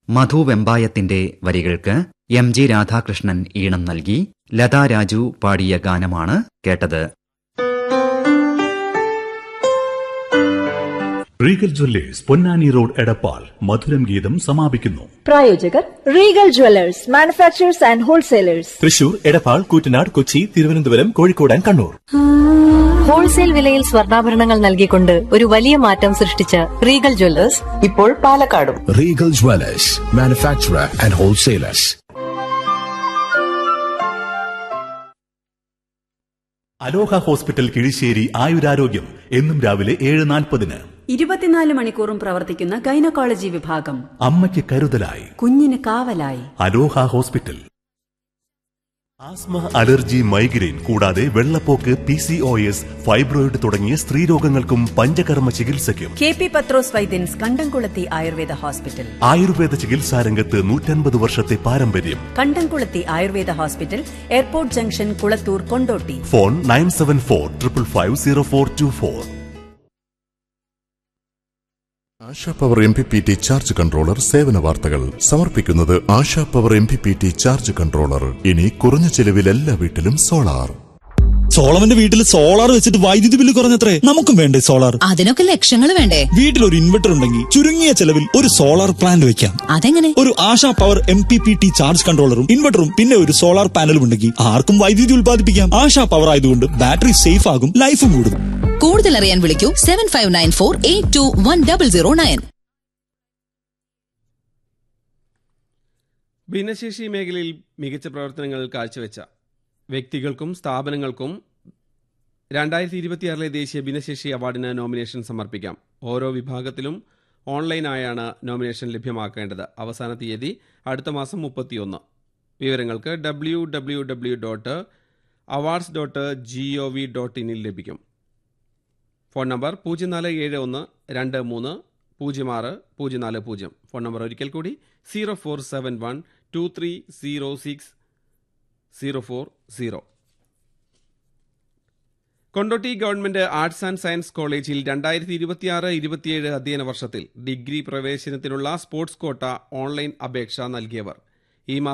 മധു വെമ്പായത്തിന്റെ വരികൾക്ക് M G Radhakrishnan ഈണം നൽകി ലതാ രാജു പാടിയ ഗാനമാണ് കേട്ടത് Regal jewellers Ponnani road Edappal മധുരം ഗീതം സമാപിക്കുന്നു പ്രായോജകർ Regal jewellers manufacturers and wholesalers Thrissur Edappal Koottanad Kochi Thiruvananthapuram Kozhikode and Kannur wholesale വിലയിൽ സ്വർണ്ണാഭരണങ്ങൾ നൽകിക്കൊണ്ട് ഒരു വലിയ മാറ്റം സൃഷ്ടിച്ച റീഗൽ ജ്വല്ലേഴ്സ് ഇപ്പോൾ പാലക്കാടും Regal Dwellers, manufacturer and wholesalers. Aloha hospital Kizhisseri ആയുരാരോഗ്യം എന്നും രാവിലെ ഏഴ് നാൽപ്പതിന് ഇരുപത്തിനാല് മണിക്കൂറും പ്രവർത്തിക്കുന്ന ഗൈനക്കോളജി വിഭാഗം അമ്മയ്ക്ക് കരുതലായി കുഞ്ഞിന് കാവലായി Aloha hospital asthma allergy migraine കൂടാതെ വെള്ളപ്പോക്ക് P C O S fibroid തുടങ്ങിയ സ്ത്രീരോഗങ്ങൾക്കും പഞ്ചകർമ്മ ചികിത്സയ്ക്കും കെ പി പത്രോസ് വൈദ്യൻസ് കണ്ടംകുളത്തി ആയുർവേദ ഹോസ്പിറ്റൽ ആയുർവേദ ചികിത്സാരംഗത്ത് നൂറ്റൻപത് വർഷത്തെ പാരമ്പര്യം Kandamkulathi Ayurveda hospital airport junction Kulathur Kondotty phone nine seven four triple five zero four two four Asha power M P P T charge controller സേവന വാർത്തകൾ സമർപ്പിക്കുന്നത് Asha power M P P T charge controller ഇനി കുറഞ്ഞ ചെലവിൽ എല്ലാ വീട്ടിലും സോളാർ സോളമന്റെ വീട്ടിൽ സോളാർ വെച്ചിട്ട് വൈദ്യുതി ബില്ല് കുറഞ്ഞത്രേ നമുക്കും വേണ്ടേ സോളാർ അതിനൊക്കെ ലക്ഷങ്ങൾ വേണ്ടേ വീട്ടിൽ ഒരു ഇൻവെർട്ടർ ഉണ്ടെങ്കിൽ ചുരുങ്ങിയ ചെലവിൽ ഒരു സോളാർ പ്ലാന്റ് വെക്കാം അതെങ്ങനെ ഒരു Asha power M P P T charge കൺട്രോളറും ഇൻവെർട്ടറും പിന്നെ ഒരു സോളാർ പാനലും ഉണ്ടെങ്കിൽ ആർക്കും വൈദ്യുതി ഉൽപ്പാദിപ്പിക്കാം ആശാ പവർ ആയതുകൊണ്ട് ബാറ്ററി സേഫ് ആകും ലൈഫും കൂടും കൂടുതൽ അറിയാൻ വിളിക്കൂ seven five nine four eight two one double zero nine ഭിന്നശേഷി മേഖലയിൽ മികച്ച പ്രവർത്തനങ്ങൾ കാഴ്ചവെച്ച വ്യക്തികൾക്കും സ്ഥാപനങ്ങൾക്കും രണ്ടായിരത്തി ഇരുപത്തിയാറിലെ ദേശീയ ഭിന്നശേഷി അവാർഡിന് നോമിനേഷൻ സമർപ്പിക്കാം ഓരോ വിഭാഗത്തിലും ഓൺലൈനായാണ് നോമിനേഷൻ ലഭ്യമാക്കേണ്ടത് അവസാന തീയതി അടുത്ത മാസം മുപ്പത്തിയൊന്ന് വിവരങ്ങൾക്ക് W W W dot awards dot G O V dot ഇനിൽ ലഭിക്കും ഫോൺ നമ്പർ പൂജ്യം നാല് ഏഴ് ഒന്ന് രണ്ട് മൂന്ന് പൂജ്യം ആറ് പൂജ്യം നാല് പൂജ്യം ഫോൺ നമ്പർ ഒരിക്കൽ കൂടി zero four seven one two three zero six zero four zero Kondotty government arts and science കോളേജിൽ രണ്ടായിരത്തി ഇരുപത്തിയാറ് ഇരുപത്തിയേഴ് അധ്യയന വർഷത്തിൽ ഡിഗ്രി പ്രവേശനത്തിനുള്ള സ്പോർട്സ് കോട്ട ഓൺലൈൻ അപേക്ഷ നൽകിയവർ ഈ മാസം